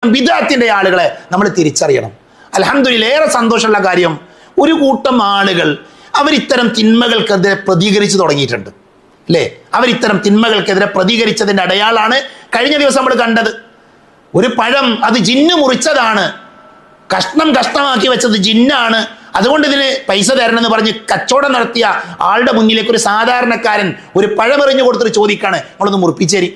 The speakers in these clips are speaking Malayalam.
വിദാത്തിന്റെ ആളുകളെ നമ്മൾ തിരിച്ചറിയണം അലഹമ്മദില്ല ഏറെ സന്തോഷമുള്ള കാര്യം ഒരു കൂട്ടം ആളുകൾ അവരിത്തരം തിന്മകൾക്കെതിരെ പ്രതികരിച്ചു തുടങ്ങിയിട്ടുണ്ട് അല്ലേ അവരിത്തരം തിന്മകൾക്കെതിരെ പ്രതികരിച്ചതിന്റെ അടയാളാണ് കഴിഞ്ഞ ദിവസം നമ്മൾ കണ്ടത് ഒരു പഴം അത് ജിന്ന് മുറിച്ചതാണ് കഷ്ണം കഷ്ണമാക്കി വെച്ചത് ജിന്നാണ് അതുകൊണ്ട് ഇതിന് പൈസ തരണമെന്ന് പറഞ്ഞ് കച്ചവടം നടത്തിയ ആളുടെ മുന്നിലേക്ക് ഒരു സാധാരണക്കാരൻ ഒരു പഴമെറിഞ്ഞു കൊടുത്തിട്ട് ചോദിക്കാണ് നമ്മളൊന്ന് മുറിപ്പിച്ചേരി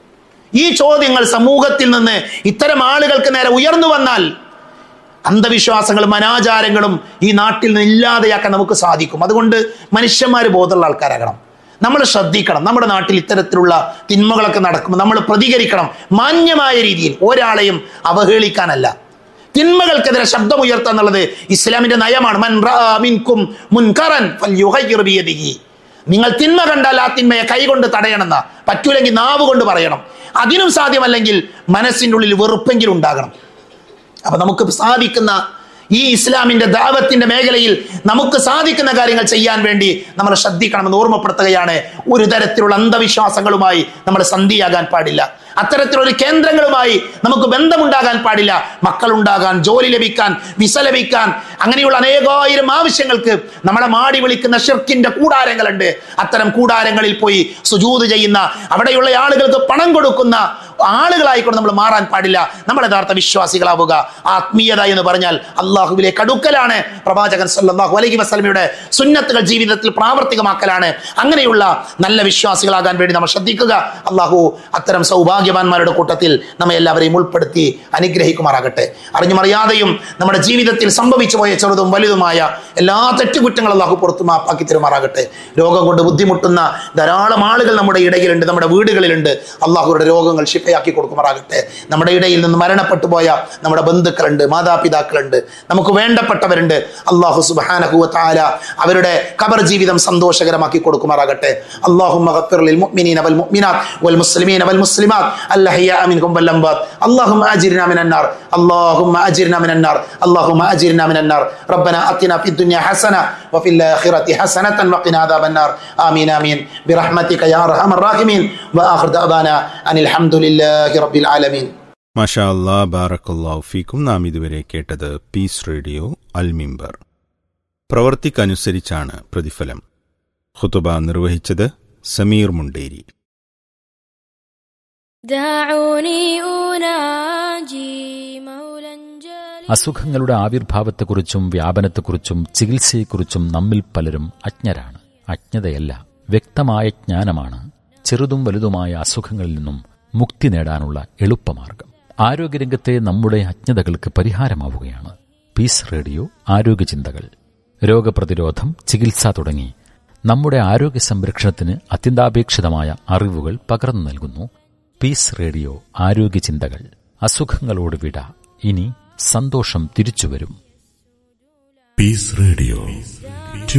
ഈ ചോദ്യങ്ങൾ സമൂഹത്തിൽ നിന്ന് ഇത്തരം ആളുകൾക്ക് നേരെ ഉയർന്നു വന്നാൽ അന്ധവിശ്വാസങ്ങളും അനാചാരങ്ങളും ഈ നാട്ടിൽ നിന്ന് ഇല്ലാതെയാക്കാൻ നമുക്ക് സാധിക്കും അതുകൊണ്ട് മനുഷ്യന്മാർ ബോധമുള്ള ആൾക്കാരാകണം നമ്മൾ ശ്രദ്ധിക്കണം നമ്മുടെ നാട്ടിൽ ഇത്തരത്തിലുള്ള തിന്മകളൊക്കെ നടക്കുമ്പോൾ നമ്മൾ പ്രതികരിക്കണം മാന്യമായ രീതിയിൽ ഒരാളെയും അവഹേളിക്കാനല്ല തിന്മകൾക്കെതിരെ ശബ്ദമുയർത്തുക എന്നുള്ളത് ഇസ്ലാമിന്റെ നയമാണ് മൻ റആ മിൻകും മുൻകറൻ ഫൽയുഗയ്യിർ ബിയദിഹി. നിങ്ങൾ തിന്മ കണ്ടാൽ ആ തിന്മയെ കൈകൊണ്ട് തടയണമെന്ന പറ്റൂലെങ്കിൽ നാവ് കൊണ്ട് പറയണം അതിനും സാധ്യമല്ലെങ്കിൽ മനസ്സിൻ്റെ ഉള്ളിൽ വെറുപ്പെങ്കിലും ഉണ്ടാകണം അപ്പൊ നമുക്ക് സാധിക്കുന്ന ഈ ഇസ്ലാമിന്റെ ദാവത്തിന്റെ മേഖലയിൽ നമുക്ക് സാധിക്കുന്ന കാര്യങ്ങൾ ചെയ്യാൻ വേണ്ടി നമ്മൾ ശ്രദ്ധിക്കണമെന്ന് ഓർമ്മപ്പെടുത്തുകയാണ് ഒരു തരത്തിലുള്ള അന്ധവിശ്വാസങ്ങളുമായി നമ്മൾ സന്ധിയാകാൻ പാടില്ല അത്തരത്തിലൊരു കേന്ദ്രങ്ങളുമായി നമുക്ക് ബന്ധമുണ്ടാകാൻ പാടില്ല മക്കളുണ്ടാകാൻ ജോലി ലഭിക്കാൻ വിസ ലഭിക്കാൻ അങ്ങനെയുള്ള അനേകായിരം ആവശ്യങ്ങൾക്ക് നമ്മളെ മാടി വിളിക്കുന്ന ഷിർക്കിന്റെ കൂടാരങ്ങളുണ്ട് അത്തരം കൂടാരങ്ങളിൽ പോയി സുജൂത് ചെയ്യുന്ന അവിടെയുള്ള ആളുകൾക്ക് പണം കൊടുക്കുന്ന ആളുകളായിക്കൊണ്ട് നമ്മൾ മാറാൻ പാടില്ല നമ്മൾ യഥാർത്ഥ വിശ്വാസികളാവുക ആത്മീയത എന്ന് പറഞ്ഞാൽ അള്ളാഹുവിലേക്ക് അടുക്കലാണ് പ്രവാചകൻ സല്ലല്ലാഹു അലൈഹി വസല്ലമയുടെ സുന്നത്തുകൾ ജീവിതത്തിൽ പ്രാവർത്തികമാക്കലാണ് അങ്ങനെയുള്ള നല്ല വിശ്വാസികളാകാൻ വേണ്ടി നമ്മൾ ശ്രദ്ധിക്കുക അള്ളാഹു അത്തരം സൗഭാഗ്യവാന്മാരുടെ കൂട്ടത്തിൽ നമ്മെ എല്ലാവരെയും ഉൾപ്പെടുത്തി അനുഗ്രഹിക്കുമാറാകട്ടെ അറിഞ്ഞുമറിയാതെയും നമ്മുടെ ജീവിതത്തിൽ സംഭവിച്ചു പോയ ചെറുതും വലുതുമായ എല്ലാ തെറ്റുകുറ്റങ്ങളും അള്ളാഹു പുറത്തു മാപ്പാക്കി തരുമാറാകട്ടെ രോഗം കൊണ്ട് ബുദ്ധിമുട്ടുന്ന ധാരാളം ആളുകൾ നമ്മുടെ ഇടയിലുണ്ട് നമ്മുടെ വീടുകളിലുണ്ട് അള്ളാഹുരുടെ രോഗങ്ങൾ ശിഫയാക്കി കൊടുക്കുമാറാകട്ടെ നമ്മുടെ ഇടയിൽ നിന്ന് മരണപ്പെട്ടു പോയ നമ്മുടെ ബന്ധുക്കളുണ്ട് മാതാപിതാക്കളുണ്ട് നമുക്ക് വേണ്ടപ്പെട്ടവരുണ്ട് അള്ളാഹു സുബാനഹുവ താല അവരുടെ ഖബർ ജീവിതം സന്തോഷകരമാക്കി കൊടുക്കുമാറാകട്ടെ അള്ളാഹു للمؤمنين والمؤمنات والمسلمين والمسلمات الأحياء منهم والأموات اللهم أجرنا من النار اللهم أجرنا من النار اللهم أجرنا من النار ربنا أتنا في الدنيا حسنة وفي الآخرة حسنة وقنا عذاب النار آمين آمين برحمتك يا أرحم الراحمين وآخر دعوانا أن الحمد لله رب العالمين മാഷാ അല്ലാ ബാറക്കല്ലാഹു ഫീക്കും നാം ഇതുവരെ കേട്ടത് പീസ് റേഡിയോ അൽ മിമ്പർ പ്രവർത്തിക്കനുസരിച്ചാണ് പ്രതിഫലം ഖുതുബ നിർവഹിച്ചത് സമീർ മുണ്ടേരി دعوني أناجي مولا جليلا അസുഖങ്ങളുടെ ആവിർഭാവത്തെക്കുറിച്ചും വ്യാപനത്തെക്കുറിച്ചും ചികിത്സയെക്കുറിച്ചും നമ്മിൽ പലരും അജ്ഞരാണ് അജ്ഞതയല്ല വ്യക്തമായ ജ്ഞാനമാണ് ചെറുതും വലുതുമായ അസുഖങ്ങളിൽ നിന്നും മുക്തി നേടാനുള്ള എളുപ്പമാർഗം ആരോഗ്യരംഗത്തെ നമ്മുടെ അജ്ഞതകൾക്ക് പരിഹാരമാവുകയാണ് പീസ് റേഡിയോ ആരോഗ്യചിന്തകൾ രോഗപ്രതിരോധം ചികിത്സ തുടങ്ങി നമ്മുടെ ആരോഗ്യ സംരക്ഷണത്തിന് അത്യന്താപേക്ഷിതമായ അറിവുകൾ പകർന്നു നൽകുന്നു പീസ് റേഡിയോ ആരോഗ്യചിന്തകൾ അസുഖങ്ങളോട് വിട ഇനി സന്തോഷം തിരിച്ചുവരും Peace Radio.